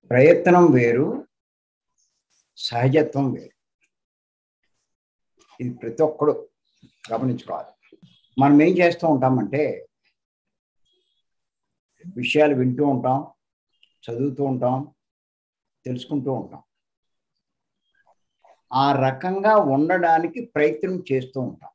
ప్రయత్నం వేరు సహజత్వం వేరు ఇది ప్రతి ఒక్కడు గమనించుకోవాలి మనం ఏం చేస్తూ ఉంటామంటే విషయాలు వింటూ ఉంటాం చదువుతూ ఉంటాం తెలుసుకుంటూ ఉంటాం ఆ రకంగా ఉండడానికి ప్రయత్నం చేస్తూ ఉంటాం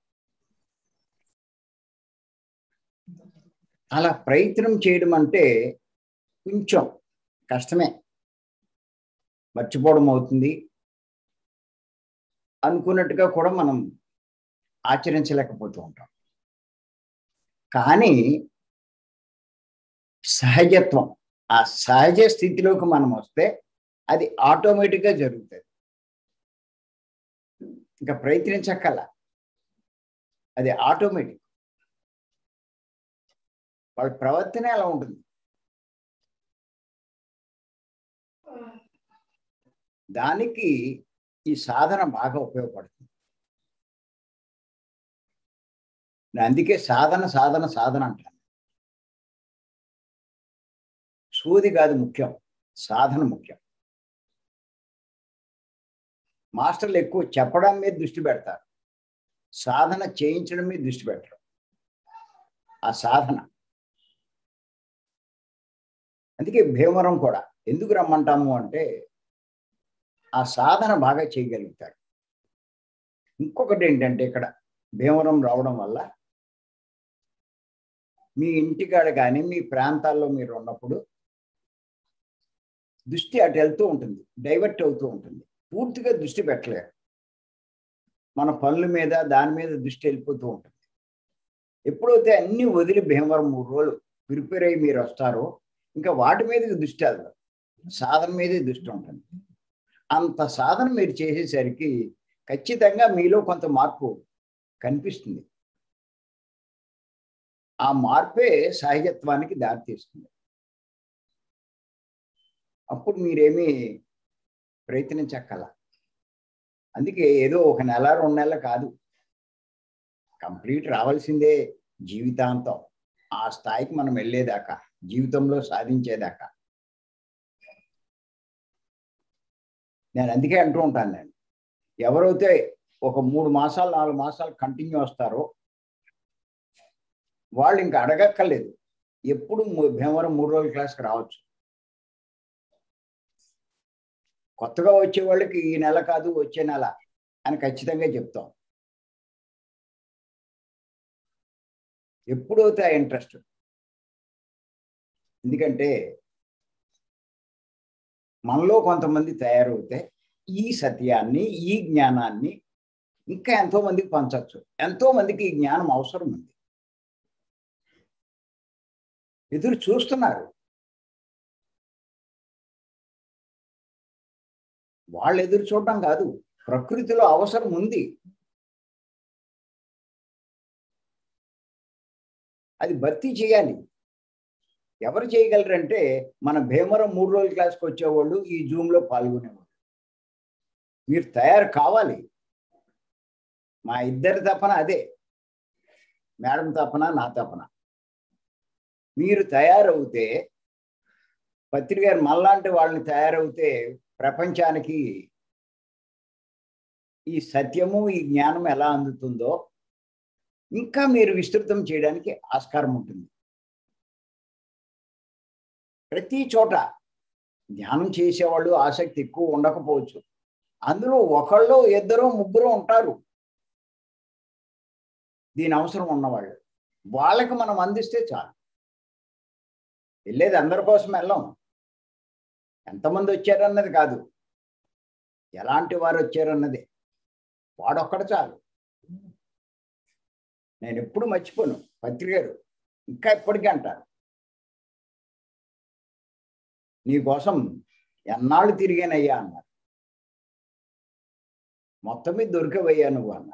అలా ప్రయత్నం చేయడం అంటే కొంచెం కష్టమే మర్చిపోవడం అవుతుంది అనుకున్నట్టుగా కూడా మనం ఆచరించలేకపోతూ ఉంటాం కానీ సహజత్వం ఆ సహజ స్థితిలోకి మనం వస్తే అది ఆటోమేటిక్గా జరుగుతుంది ఇంకా ప్రయత్నించక్కల అది ఆటోమేటిక్ వాళ్ళ ప్రవర్తన అలా ఉంటుంది దానికి ఈ సాధన బాగా ఉపయోగపడుతుంది అందుకే సాధన సాధన సాధన అంటాను సూది కాదు ముఖ్యం సాధన ముఖ్యం మాస్టర్లు ఎక్కువ చెప్పడం మీద దృష్టి పెడతారు సాధన చేయించడం మీద దృష్టి పెట్టరు ఆ సాధన అందుకే భీమవరం కూడా ఎందుకు రమ్మంటాము అంటే ఆ సాధన బాగా చేయగలుగుతారు ఇంకొకటి ఏంటంటే ఇక్కడ భీమవరం రావడం వల్ల మీ ఇంటికాడ కానీ మీ ప్రాంతాల్లో మీరు ఉన్నప్పుడు దృష్టి అటు వెళ్తూ ఉంటుంది డైవర్ట్ అవుతూ ఉంటుంది పూర్తిగా దృష్టి పెట్టలేరు మన పనుల మీద దాని మీద దృష్టి వెళ్ళిపోతూ ఉంటుంది ఎప్పుడైతే అన్ని వదిలి భీమవరం మూడు రోజులు ప్రిపేర్ అయ్యి మీరు వస్తారో ఇంకా వాటి మీద దృష్టి వెళ్దాం సాధన మీదే దృష్టి ఉంటుంది అంత సాధన మీరు చేసేసరికి ఖచ్చితంగా మీలో కొంత మార్పు కనిపిస్తుంది ఆ మార్పే సహజత్వానికి దారితీస్తుంది అప్పుడు మీరేమీ ప్రయత్నించక్కల అందుకే ఏదో ఒక నెల రెండు నెలలు కాదు కంప్లీట్ రావాల్సిందే జీవితాంతం ఆ స్థాయికి మనం వెళ్ళేదాకా జీవితంలో సాధించేదాకా నేను అందుకే అంటూ ఉంటాను నేను ఎవరైతే ఒక మూడు మాసాలు నాలుగు మాసాలు కంటిన్యూ వస్తారో వాళ్ళు ఇంకా అడగక్కర్లేదు ఎప్పుడు భీమవరం మూడు రోజుల క్లాస్కి రావచ్చు కొత్తగా వచ్చే వాళ్ళకి ఈ నెల కాదు వచ్చే నెల అని ఖచ్చితంగా చెప్తాం ఎప్పుడైతే ఆ ఇంట్రెస్ట్ ఎందుకంటే మనలో కొంతమంది తయారవుతే ఈ సత్యాన్ని ఈ జ్ఞానాన్ని ఇంకా ఎంతో మందికి పంచవచ్చు ఎంతో మందికి ఈ జ్ఞానం అవసరం ఉంది ఎదురు చూస్తున్నారు వాళ్ళు ఎదురు చూడడం కాదు ప్రకృతిలో అవసరం ఉంది అది భర్తీ చేయాలి ఎవరు చేయగలరంటే మన భీమవరం మూడు రోజుల క్లాస్కి వచ్చేవాళ్ళు ఈ జూమ్లో పాల్గొనేవాళ్ళు మీరు తయారు కావాలి మా ఇద్దరి తపన అదే మేడం తపన నా తపన మీరు తయారవుతే పత్రిక గారు మళ్ళాంటి వాళ్ళని తయారవుతే ప్రపంచానికి ఈ సత్యము ఈ జ్ఞానం ఎలా అందుతుందో ఇంకా మీరు విస్తృతం చేయడానికి ఆస్కారం ఉంటుంది ప్రతి చోట ధ్యానం చేసేవాళ్ళు ఆసక్తి ఎక్కువ ఉండకపోవచ్చు అందులో ఒకళ్ళు ఇద్దరు ముగ్గురు ఉంటారు దీని అవసరం ఉన్నవాళ్ళు వాళ్ళకి మనం అందిస్తే చాలు వెళ్ళేది అందరి కోసం వెళ్ళాం ఎంతమంది వచ్చారన్నది కాదు ఎలాంటి వారు వచ్చారన్నది వాడొక్కడ చాలు నేను ఎప్పుడు మర్చిపోను పత్రికారు ఇంకా ఇప్పటికీ అంటారు నీకోసం ఎన్నాళ్ళు తిరిగానయ్యా అన్నారు మొత్తం మీద దొరికవయ్యా నువ్వు అన్నారు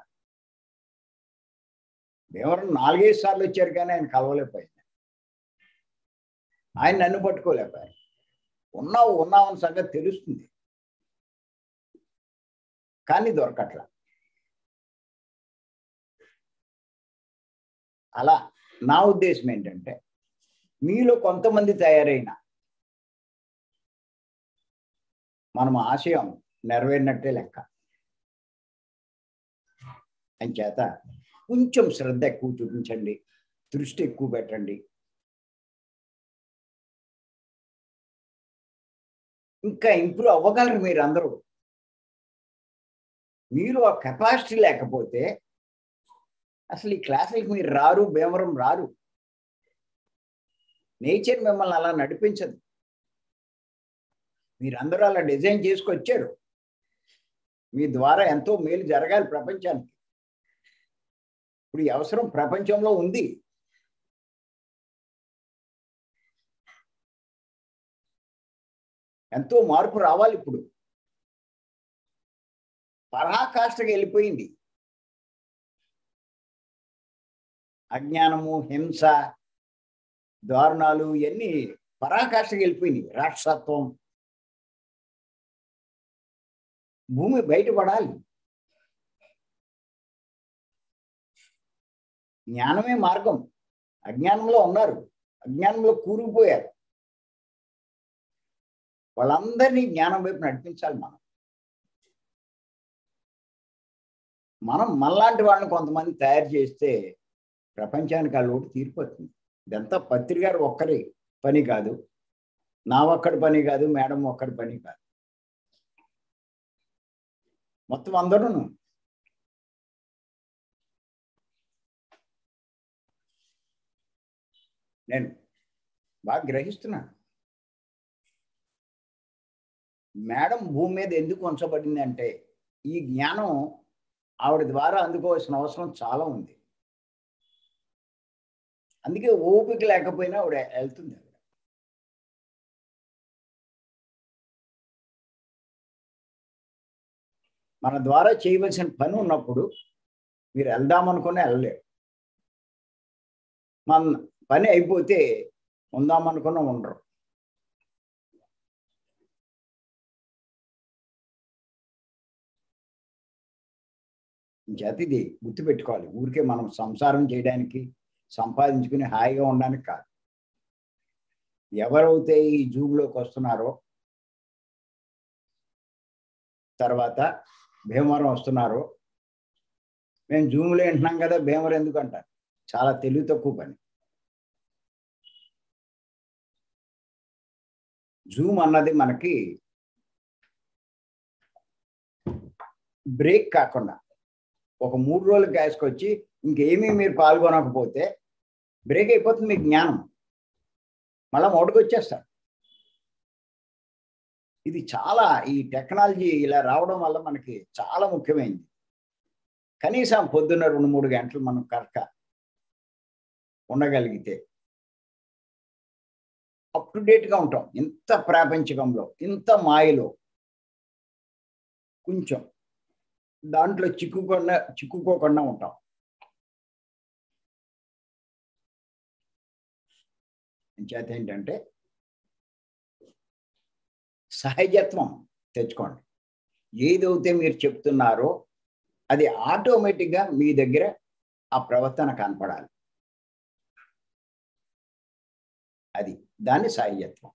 భీమవరం నాలుగైదు సార్లు వచ్చారు కానీ ఆయన కలవలేకపోయింది ఆయన నన్ను పట్టుకోలేకపోయారు ఉన్నావు ఉన్నావు అని సంగతి తెలుస్తుంది కానీ దొరకట్ల అలా నా ఉద్దేశం ఏంటంటే మీలో కొంతమంది తయారైన మనం ఆశయం నెరవేరినట్టే లెక్క అంచేత కొంచెం శ్రద్ధ ఎక్కువ చూపించండి దృష్టి ఎక్కువ పెట్టండి ఇంకా ఇంప్రూవ్ అవ్వగలరు మీరు అందరూ మీరు ఆ కెపాసిటీ లేకపోతే అసలు ఈ క్లాసులకి మీరు రారు భీమవరం రారు నేచర్ మిమ్మల్ని అలా నడిపించదు మీరందరూ అలా డిజైన్ చేసుకొచ్చారు మీ ద్వారా ఎంతో మేలు జరగాలి ప్రపంచానికి ఇప్పుడు ఈ అవసరం ప్రపంచంలో ఉంది ఎంతో మార్పు రావాలి ఇప్పుడు పరాకాష్ఠకి వెళ్ళిపోయింది అజ్ఞానము హింస దారుణాలు ఇవన్నీ పరాకాష్ఠకి వెళ్ళిపోయినాయి రాక్షసత్వం భూమి బయటపడాలి జ్ఞానమే మార్గం అజ్ఞానంలో ఉన్నారు అజ్ఞానంలో కూరుకుపోయారు వాళ్ళందరినీ జ్ఞానం వైపు నడిపించాలి మనం మనం మనలాంటి వాళ్ళని కొంతమంది తయారు చేస్తే ప్రపంచానికి ఆ లోటు తీరిపోతుంది ఇదంతా పత్రి గారు ఒక్కరి పని కాదు నా ఒక్కడి పని కాదు మేడం ఒక్కడి పని కాదు మొత్తం అందరూ నేను బాగా గ్రహిస్తున్నాను మేడం భూమి మీద ఎందుకు ఉంచబడింది అంటే ఈ జ్ఞానం ఆవిడ ద్వారా అందుకోవాల్సిన అవసరం చాలా ఉంది అందుకే ఓపిక లేకపోయినా ఆవిడ వెళ్తుంది ఆవిడ మన ద్వారా చేయవలసిన పని ఉన్నప్పుడు మీరు వెళ్దామనుకుని వెళ్ళలేరు మన పని అయిపోతే ఉందామనుకున్న ఉండరు చేత ఇది గుర్తుపెట్టుకోవాలి ఊరికే మనం సంసారం చేయడానికి సంపాదించుకుని హాయిగా ఉండడానికి కాదు ఎవరైతే ఈ జూబ్లోకి వస్తున్నారో తర్వాత భీమవరం వస్తున్నారో మేము జూమ్లో వింటున్నాం కదా భీమవరం ఎందుకు అంటారు చాలా తెలివి తక్కువ పని జూమ్ అన్నది మనకి బ్రేక్ కాకుండా ఒక మూడు రోజులు గ్యాస్కొచ్చి ఇంకేమీ మీరు పాల్గొనకపోతే బ్రేక్ అయిపోతుంది మీ జ్ఞానం మళ్ళీ మొదటికి వచ్చేస్తారు ఇది చాలా ఈ టెక్నాలజీ ఇలా రావడం వల్ల మనకి చాలా ముఖ్యమైనది కనీసం పొద్దున్న రెండు మూడు గంటలు మనం కరెక్ట్గా ఉండగలిగితే అప్ టు డేట్గా ఉంటాం ఇంత ప్రాపంచికంలో ఇంత మాయలో కొంచెం దాంట్లో చిక్కుకుండా చిక్కుకోకుండా ఉంటాం చేత ఏంటంటే సహజత్వం తెచ్చుకోండి ఏదైతే మీరు చెప్తున్నారో అది ఆటోమేటిక్గా మీ దగ్గర ఆ ప్రవర్తన కనపడాలి అది దాన్ని సహజత్వం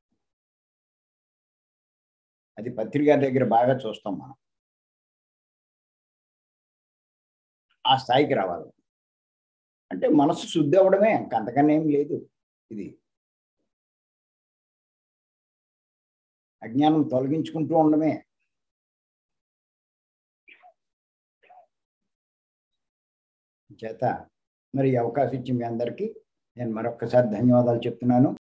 అది పత్రిక దగ్గర బాగా చూస్తాం మనం ఆ స్థాయికి రావాలి అంటే మనసు శుద్ధి అవ్వడమే అంతకన్నా ఏం లేదు ఇది అజ్ఞానం తొలగించుకుంటూ ఉండమే చేత మరి ఈ అవకాశం ఇచ్చి మీ అందరికీ నేను మరొక్కసారి ధన్యవాదాలు చెప్తున్నాను